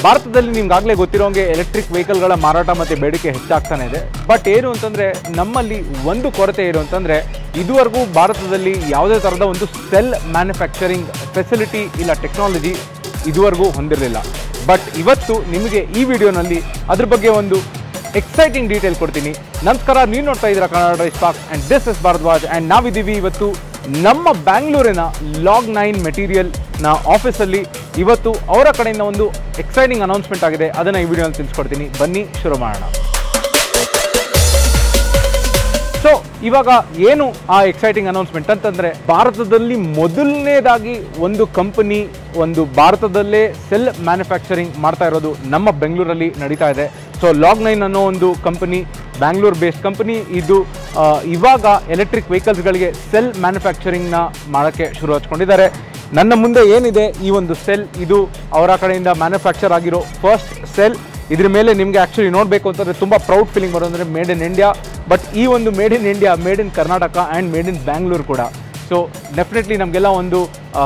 ಭಾರತದಲ್ಲಿ ನಿಮ್ಗಾಗಲೇ ಗೊತ್ತಿರೋಂಗೆ ಎಲೆಕ್ಟ್ರಿಕ್ ವೆಹಿಕಲ್ಗಳ ಮಾರಾಟ ಮತ್ತು ಬೇಡಿಕೆ ಹೆಚ್ಚಾಗ್ತಾನೆ ಇದೆ ಬಟ್ ಏನು ಅಂತಂದರೆ ನಮ್ಮಲ್ಲಿ ಒಂದು ಕೊರತೆ ಏನು ಅಂತಂದರೆ ಇದುವರೆಗೂ ಭಾರತದಲ್ಲಿ ಯಾವುದೇ ಥರದ ಒಂದು ಸೆಲ್ ಮ್ಯಾನುಫ್ಯಾಕ್ಚರಿಂಗ್ ಫೆಸಿಲಿಟಿ ಇಲ್ಲ ಟೆಕ್ನಾಲಜಿ ಇದುವರೆಗೂ ಹೊಂದಿರಲಿಲ್ಲ ಬಟ್ ಇವತ್ತು ನಿಮಗೆ ಈ ವಿಡಿಯೋನಲ್ಲಿ ಅದ್ರ ಬಗ್ಗೆ ಒಂದು ಎಕ್ಸೈಟಿಂಗ್ ಡೀಟೇಲ್ ಕೊಡ್ತೀನಿ ನಮಸ್ಕಾರ ನೀವು ನೋಡ್ತಾ ಇದ್ದೀರಾ ಕನ್ನಡ ರೈಸ್ ಪಾಕ್ and this is Bharadwaj and ನಾವಿದ್ದೀವಿ ಇವತ್ತು ನಮ್ಮ ಬ್ಯಾಂಗ್ಳೂರಿನ ಲಾಗ್ ನೈನ್ ಮೆಟೀರಿಯಲ್ನ ಆಫೀಸಲ್ಲಿ ಇವತ್ತು ಅವರ ಕಡೆಯಿಂದ ಒಂದು ಎಕ್ಸೈಟಿಂಗ್ ಅನೌನ್ಸ್ಮೆಂಟ್ ಆಗಿದೆ ಅದನ್ನು ಈ ವಿಡಿಯೋನಲ್ಲಿ ತಿಳಿಸ್ಕೊಡ್ತೀನಿ ಬನ್ನಿ ಶುರು ಮಾಡೋಣ ಸೊ ಇವಾಗ ಏನು ಆ ಎಕ್ಸೈಟಿಂಗ್ ಅನೌನ್ಸ್ಮೆಂಟ್ ಅಂತಂದ್ರೆ ಭಾರತದಲ್ಲಿ ಮೊದಲನೇದಾಗಿ ಒಂದು ಕಂಪನಿ ಒಂದು ಭಾರತದಲ್ಲೇ ಸೆಲ್ ಮ್ಯಾನುಫ್ಯಾಕ್ಚರಿಂಗ್ ಮಾಡ್ತಾ ಇರೋದು ನಮ್ಮ ಬೆಂಗಳೂರಲ್ಲಿ ನಡೀತಾ ಇದೆ ಸೊ ಲಾಗ್ ನೈನ್ ಅನ್ನೋ ಒಂದು ಕಂಪನಿ ಬ್ಯಾಂಗ್ಳೂರ್ ಬೇಸ್ಡ್ ಕಂಪನಿ ಇದು ಆ, ಇವಾಗ ಎಲೆಕ್ಟ್ರಿಕ್ ವೆಹಿಕಲ್ಸ್ಗಳಿಗೆ ಸೆಲ್ ಮ್ಯಾನುಫ್ಯಾಕ್ಚರಿಂಗ್ನ ಮಾಡೋಕ್ಕೆ ಶುರು ಹಚ್ಕೊಂಡಿದ್ದಾರೆ ನನ್ನ ಮುಂದೆ ಏನಿದೆ ಈ ಒಂದು ಸೆಲ್ ಇದು ಅವರ ಕಡೆಯಿಂದ ಮ್ಯಾನುಫ್ಯಾಕ್ಚರ್ ಆಗಿರೋ ಫಸ್ಟ್ ಸೆಲ್ ಇದ್ರ ಮೇಲೆ ನಿಮಗೆ ಆ್ಯಕ್ಚುಲಿ ನೋಡಬೇಕು ಅಂತಂದರೆ ತುಂಬ ಪ್ರೌಡ್ ಫೀಲಿಂಗ್ ಬರೋದಂದರೆ ಮೇಡ್ ಇನ್ ಇಂಡಿಯಾ ಬಟ್ ಈ ಒಂದು made in India made in Karnataka and made in Bangalore ಕೂಡ ಸೊ ಡೆಫಿನೆಟ್ಲಿ ನಮಗೆಲ್ಲ ಒಂದು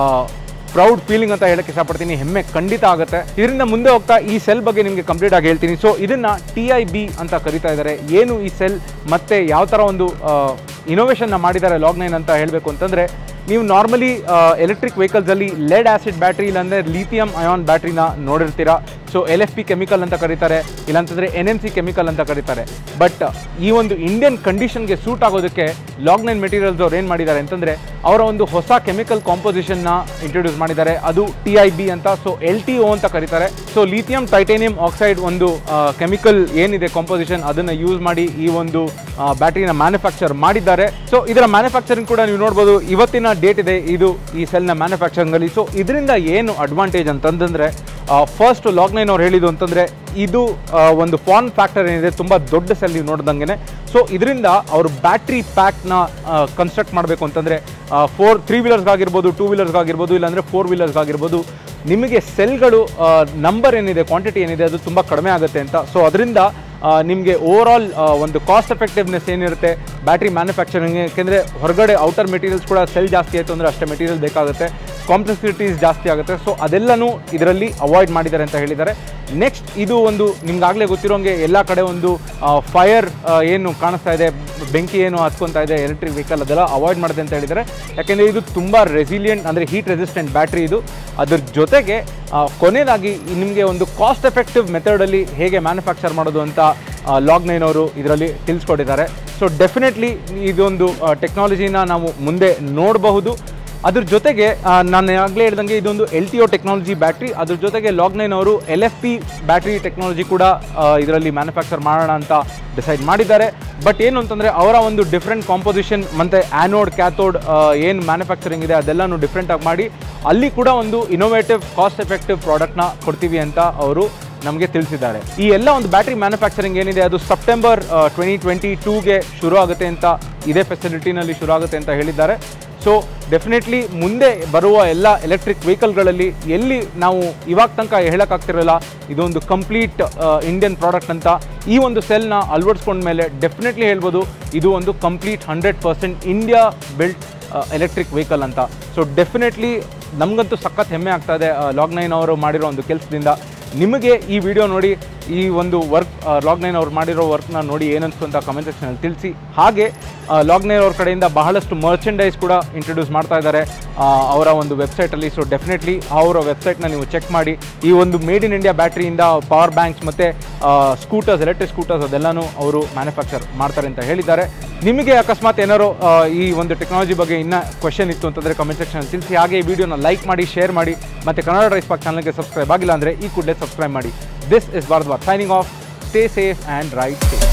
ಪ್ರೌಡ್ ಫೀಲಿಂಗ್ ಅಂತ ಹೇಳಕ್ಕೆ ಇಷ್ಟಪಡ್ತೀನಿ ಹೆಮ್ಮೆ ಖಂಡಿತ ಆಗುತ್ತೆ ಇದರಿಂದ ಮುಂದೆ ಹೋಗ್ತಾ ಈ ಸೆಲ್ ಬಗ್ಗೆ ನಿಮಗೆ ಕಂಪ್ಲೀಟ್ ಆಗಿ ಹೇಳ್ತೀನಿ ಸೊ ಇದನ್ನ ಟಿ ಐ ಬಿ ಅಂತ ಕರಿತಾ ಇದ್ದಾರೆ ಏನು ಈ ಸೆಲ್ ಮತ್ತೆ ಯಾವ ಥರ ಒಂದು ಇನೋವೇಷನ್ನ ಮಾಡಿದ್ದಾರೆ ಲಾಗ್ ನೈನ್ ಅಂತ ಹೇಳಬೇಕು ಅಂತಂದರೆ ನೀವು ನಾರ್ಮಲಿ ಎಲೆಕ್ಟ್ರಿಕ್ ವೆಹಿಕಲ್ಸಲ್ಲಿ ಲೆಡ್ ಆಸಿಡ್ ಬ್ಯಾಟ್ರಿ ಇಲ್ಲಾಂದರೆ ಲಿಥಿಯಂ ಅಯಾನ್ ಬ್ಯಾಟ್ರಿನ ನೋಡಿರ್ತೀರಾ so L F P chemical ಅಂತ ಕರೀತಾರೆ ಇಲ್ಲಾಂತಂದರೆ ಎನ್ ಎಮ್ ಸಿ ಕೆಮಿಕಲ್ ಅಂತ ಕರೀತಾರೆ ಬಟ್ ಈ ಒಂದು ಇಂಡಿಯನ್ ಕಂಡೀಷನ್ಗೆ ಸೂಟ್ ಆಗೋದಕ್ಕೆ ಲಾಗ್ ನೈನ್ ಮೆಟೀರಿಯಲ್ಸ್ ಅವ್ರು ಏನು ಮಾಡಿದ್ದಾರೆ ಅಂತಂದರೆ ಅವರ ಒಂದು ಹೊಸ ಕೆಮಿಕಲ್ ಕಾಂಪೋಸಿಷನ್ನ ಇಂಟ್ರೊಡ್ಯೂಸ್ ಮಾಡಿದ್ದಾರೆ ಅದು ಟಿ ಐ ಬಿ ಅಂತ ಸೊ ಎಲ್ ಟಿ ಒ ಅಂತ ಕರೀತಾರೆ ಸೊ ಲಿಥಿಯಂ ಟೈಟೇನಿಯಂ ಆಕ್ಸೈಡ್ ಒಂದು ಕೆಮಿಕಲ್ ಏನಿದೆ ಕಾಂಪೋಸಿಷನ್ ಅದನ್ನು ಯೂಸ್ ಮಾಡಿ ಈ ಒಂದು ಬ್ಯಾಟ್ರಿನ ಮ್ಯಾನುಫ್ಯಾಕ್ಚರ್ ಮಾಡಿದ್ದಾರೆ ಸೊ ಇದರ ಮ್ಯಾನುಫ್ಯಾಕ್ಚರಿಂಗ್ ಕೂಡ ನೀವು ನೋಡ್ಬೋದು ಇವತ್ತಿನ ಡೇಟ್ ಇದೆ ಇದು ಈ ಸೆಲ್ನ ಮ್ಯಾನುಫ್ಯಾಕ್ಚರಿಂಗ್ ಅಲ್ಲಿ ಸೊ ಇದರಿಂದ ಏನು ಅಡ್ವಾಂಟೇಜ್ ಅಂತಂದ್ರೆ ಫಸ್ಟ್ ಲಾಗ್ ನೈನ್ ಅವ್ರು ಹೇಳಿದ್ದು ಅಂತಂದ್ರೆ ಇದು ಆ, ಒಂದು ಫಾರ್ನ್ ಫ್ಯಾಕ್ಟರ್ ಏನಿದೆ ತುಂಬ ದೊಡ್ಡ ಸೆಲ್ ನೀವು ನೋಡ್ದಂಗೆ ಸೊ ಇದರಿಂದ ಅವರು ಬ್ಯಾಟ್ರಿ ಪ್ಯಾಕ್ನ ಕನ್ಸ್ಟ್ರಕ್ಟ್ ಮಾಡಬೇಕು ಅಂತಂದರೆ ಫೋರ್ ತ್ರೀ ವೀಲರ್ಸ್ಗಾಗಿರ್ಬೋದು ಟೂ ವೀಲರ್ಸ್ಗಾಗಿರ್ಬೋದು ಇಲ್ಲಾಂದರೆ ಫೋರ್ ವೀಲರ್ಸ್ಗಾಗಿರ್ಬೋದು ನಿಮಗೆ ಸೆಲ್ಗಳು ನಂಬರ್ ಏನಿದೆ ಕ್ವಾಂಟಿಟಿ ಏನಿದೆ ಅದು ತುಂಬ ಕಡಿಮೆ ಆಗುತ್ತೆ ಅಂತ ಸೊ ಅದರಿಂದ ನಿಮಗೆ ಓವರ್ ಆಲ್ ಒಂದು ಕಾಸ್ಟ್ ಎಫೆಕ್ಟಿವ್ನೆಸ್ ಏನಿರುತ್ತೆ ಬ್ಯಾಟ್ರಿ ಮ್ಯಾನುಫ್ಯಾಕ್ಚರಿಂಗ್ ಯಾಕೆಂದರೆ ಹೊರಗಡೆ ಔಟರ್ ಮೆಟೀರಿಯಲ್ಸ್ ಕೂಡ ಸೆಲ್ ಜಾಸ್ತಿ ಆಯಿತು ಅಂದರೆ ಅಷ್ಟೇ ಮೆಟೀರಿಯಲ್ ಬೇಕಾಗುತ್ತೆ ಕಾಂಪ್ಲೆಕ್ಸಿಟೀಸ್ ಜಾಸ್ತಿ ಆಗುತ್ತೆ ಸೊ ಅದೆಲ್ಲನೂ ಇದರಲ್ಲಿ ಅವಾಯ್ಡ್ ಮಾಡಿದ್ದಾರೆ ಅಂತ ಹೇಳಿದ್ದಾರೆ ನೆಕ್ಸ್ಟ್ ಇದು ಒಂದು ನಿಮ್ಗಾಗಲೇ ಗೊತ್ತಿರೋಂಗೆ ಎಲ್ಲ ಕಡೆ ಒಂದು ಫೈರ್ ಏನು ಕಾಣಿಸ್ತಾ ಇದೆ ಬೆಂಕಿ ಏನು ಹತ್ಕೊತಾ ಇದೆ ಎಲೆಕ್ಟ್ರಿಕ್ ವೆಹಿಕಲ್ ಅದೆಲ್ಲ ಅವಾಯ್ಡ್ ಮಾಡಿದೆ ಅಂತ ಹೇಳಿದ್ದಾರೆ ಯಾಕೆಂದರೆ ಇದು ತುಂಬ ರೆಸಿಲಿಯಂಟ್ ಅಂದರೆ ಹೀಟ್ ರೆಸಿಸ್ಟೆಂಟ್ ಬ್ಯಾಟ್ರಿ ಇದು ಅದ್ರ ಜೊತೆಗೆ ಆ, ಕೊನೆಯದಾಗಿ ನಿಮಗೆ ಒಂದು ಕಾಸ್ಟ್ ಎಫೆಕ್ಟಿವ್ ಮೆಥಡಲ್ಲಿ ಹೇಗೆ ಮ್ಯಾನುಫ್ಯಾಕ್ಚರ್ ಮಾಡೋದು ಅಂತ ಲಾಗ್ ನೈನ್ ಅವರು ಇದರಲ್ಲಿ ತಿಳಿಸ್ಕೊಟ್ಟಿದ್ದಾರೆ ಸೊ ಡೆಫಿನೆಟ್ಲಿ ಇದೊಂದು ಟೆಕ್ನಾಲಜಿನ ನಾವು ಮುಂದೆ ನೋಡಬಹುದು ಅದ್ರ ಜೊತೆಗೆ ಆ, ನಾನು ಆಗಲೇ ಹೇಳ್ದಂಗೆ ಇದೊಂದು L T O technology battery ಅದ್ರ ಜೊತೆಗೆ ಲಾಗ್ ನೈನ್ ಅವರು L F P battery technology ಕೂಡ ಇದರಲ್ಲಿ ಮ್ಯಾನುಫ್ಯಾಕ್ಚರ್ ಮಾಡೋಣ ಅಂತ ಡಿಸೈಡ್ ಮಾಡಿದ್ದಾರೆ ಬಟ್ ಏನು ಅಂತಂದರೆ ಅವರ ಒಂದು ಡಿಫ್ರೆಂಟ್ ಕಾಂಪೋಸಿಷನ್ ಮತ್ತು ಆ್ಯನೋಡ್ ಕ್ಯಾಥೋಡ್ ಏನು ಮ್ಯಾನುಫ್ಯಾಕ್ಚರಿಂಗ್ ಇದೆ ಅದೆಲ್ಲನೂ ಡಿಫ್ರೆಂಟಾಗಿ ಮಾಡಿ ಅಲ್ಲಿ ಕೂಡ ಒಂದು ಇನೋವೇಟಿವ್ ಕಾಸ್ಟ್ ಎಫೆಕ್ಟಿವ್ ಪ್ರಾಡಕ್ಟ್ನ ಕೊಡ್ತೀವಿ ಅಂತ ಅವರು ನಮಗೆ ತಿಳಿಸಿದ್ದಾರೆ ಈ ಎಲ್ಲ ಒಂದು ಬ್ಯಾಟ್ರಿ ಮ್ಯಾನುಫ್ಯಾಕ್ಚರಿಂಗ್ ಏನಿದೆ ಅದು ಸೆಪ್ಟೆಂಬರ್ ಟ್ವೆಂಟಿ ಟ್ವೆಂಟಿ ಟೂಗೆ ಶುರು ಆಗುತ್ತೆ ಅಂತ ಇದೇ ಫೆಸಿಲಿಟಿನಲ್ಲಿ ಶುರು ಆಗುತ್ತೆ ಅಂತ ಹೇಳಿದ್ದಾರೆ ಸೊ ಡೆಫಿನೆಟ್ಲಿ ಮುಂದೆ ಬರುವ ಎಲ್ಲ ಎಲೆಕ್ಟ್ರಿಕ್ ವೆಹಿಕಲ್ಗಳಲ್ಲಿ ಎಲ್ಲಿ ನಾವು ಇವಾಗ ತನಕ ಹೇಳೋಕ್ಕಾಗ್ತಿರಲ್ಲ ಇದೊಂದು ಕಂಪ್ಲೀಟ್ ಇಂಡಿಯನ್ ಪ್ರಾಡಕ್ಟ್ ಅಂತ ಈ ಒಂದು ಸೆಲ್ನ ಅಳವಡಿಸ್ಕೊಂಡ್ಮೇಲೆ ಡೆಫಿನೆಟ್ಲಿ ಹೇಳ್ಬೋದು ಇದು ಒಂದು complete hundred percent India built electric vehicle ಅಂತ ಸೊ ಡೆಫಿನೆಟ್ಲಿ ನಮಗಂತೂ ಸಖತ್ ಹೆಮ್ಮೆ ಆಗ್ತಾ ಇದೆ ಲಾಗ್ ನೈನ್ ಅವರು ಮಾಡಿರೋ ಒಂದು ಕೆಲಸದಿಂದ ನಿಮಗೆ ಈ ವಿಡಿಯೋ ನೋಡಿ ಈ ಒಂದು ವರ್ಕ್ ಲಾಗ್ ನೈನ್ ಅವ್ರು ಮಾಡಿರೋ ವರ್ಕ್ನ ನೋಡಿ ಏನನ್ಸ್ತು ಅಂತ ಕಮೆಂಟ್ ಸೆಕ್ಷನಲ್ಲಿ ತಿಳಿಸಿ ಹಾಗೆ ಲಾಗ್ ನೈನ್ ಅವ್ರ ಕಡೆಯಿಂದ ಬಹಳಷ್ಟು ಮರ್ಚೆಂಡೈಸ್ ಕೂಡ ಇಂಟ್ರೊಡ್ಯೂಸ್ ಮಾಡ್ತಾ ಇದ್ದಾರೆ ಆ, ಅವರ ಒಂದು ವೆಬ್ಸೈಟಲ್ಲಿ ಸೊ ಡೆಫಿನೆಟ್ಲಿ ಅವರ ವೆಬ್ಸೈಟ್ನ ನೀವು ಚೆಕ್ ಮಾಡಿ ಈ ಒಂದು ಮೇಡ್ ಇನ್ ಇಂಡಿಯಾ ಬ್ಯಾಟ್ರಿಯಿಂದ ಪವರ್ ಬ್ಯಾಂಕ್ಸ್ ಮತ್ತು ಸ್ಕೂಟರ್ಸ್ ಎಲೆಕ್ಟ್ರಿಕ್ ಸ್ಕೂಟರ್ಸ್ ಅದೆಲ್ಲನೂ ಅವರು ಮ್ಯಾನುಫ್ಯಾಕ್ಚರ್ ಮಾಡ್ತಾರೆ ಅಂತ ಹೇಳಿದ್ದಾರೆ ನಿಮಗೆ ಅಕಸ್ಮಾತ್ ಏನಾರೋ ಆ, ಈ ಒಂದು ಟೆಕ್ನಾಲಜಿ ಬಗ್ಗೆ ಇನ್ನೂ ಕ್ವೆಶನ್ ಇತ್ತು ಅಂತಂದರೆ ಕಮೆಂಟ್ ಸೆಕ್ಷನ್ ತಿಳಿಸಿ ಹಾಗೆ ಈ ವಿಡಿಯೋನ ಲೈಕ್ ಮಾಡಿ ಶೇರ್ ಮಾಡಿ ಮತ್ತು ಕನ್ನಡ ರೈಸ್ ಪಾಕ್ ಚಾನಲ್ಗೆ ಸಬ್ಸ್ಕ್ರೈಬ್ ಆಗಿಲ್ಲ ಅಂದರೆ ಈ ಕೂಡಲೇ ಸಬ್ಸ್ಕ್ರೈಬ್ ಮಾಡಿ this is Bharadwaj signing off stay safe and ride safe